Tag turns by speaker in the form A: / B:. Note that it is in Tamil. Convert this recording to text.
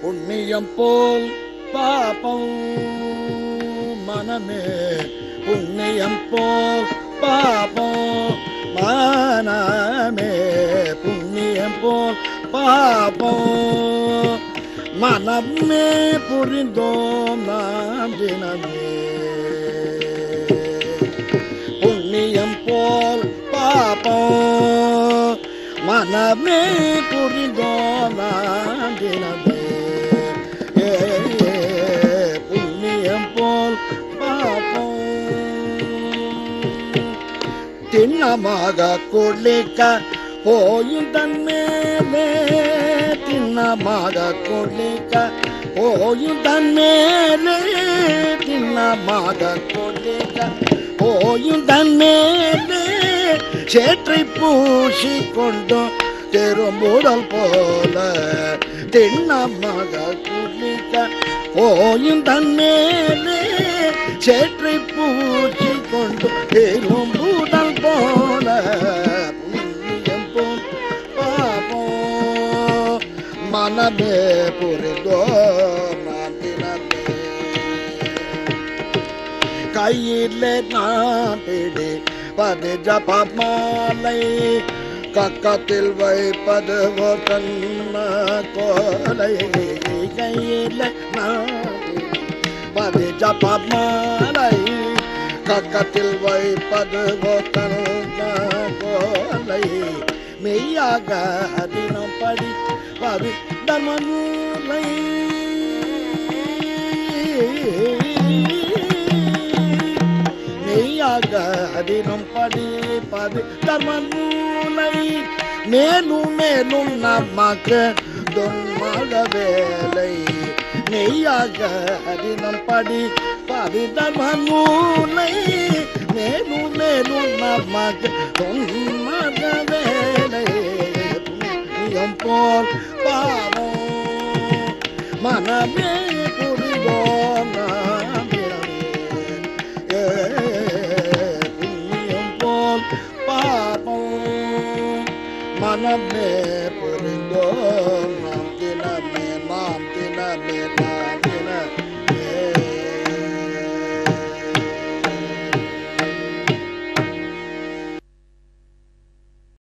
A: புண்ணியம் போல் பாபம் மனமே புண்ணியம் போல் பாபம் மனமே புண்ணியம் போல் பாபம் மனமே புரிந்தோம் நாம் தினமே புண்ணியம் போல் பாபம் மனமே புரிந்தோம் நாம் தினமே ஏ, புண்ணியம் போல் பாபம் திண்ணமாக கொள்ளிக்க போயும் தன்மேலே திண்ணமாக கொள்ளிக்க போயும் தன்மேலே திண்ணமாக கொள்ளிக்க போயும் தன்மேலே சேற்றை பூசி கொண்டோம் தெரும்புடல் போல திண்ணமாக குளிக்க போயும் தன்மேலே சேற்றை பூச்சி கொண்டு பெரும்புடல் போல புண்ணியம் போல் பாபோ மனமே புரிந்தோ மாத்தினமே கையிலே நான் பிடி பது ஜப மாலை கக்கத்தில் வைப்பது ஒரு கண்ண கோலை கையிலே நான் பது ஜப மாலை கக்கத்தில் வைப்பது ஒரு கண்ண கோலை மெய்யாக தினம் படி பது தமநூலை மெய்யாக தினம் படிப்பது தர்மநூலை மேலும் மேலும் நமக்கு தொன்மக வேலை மெய்யாக தினம் படிப்பது தர்மநூலை மேலும் மேலும் நமக்கு தொன்மக வேலை புண்ணியம் போல் பாவம் மனமே புரிவோம் நாம் பிறவே. புண்ணியம் போல் பாபம் மனமே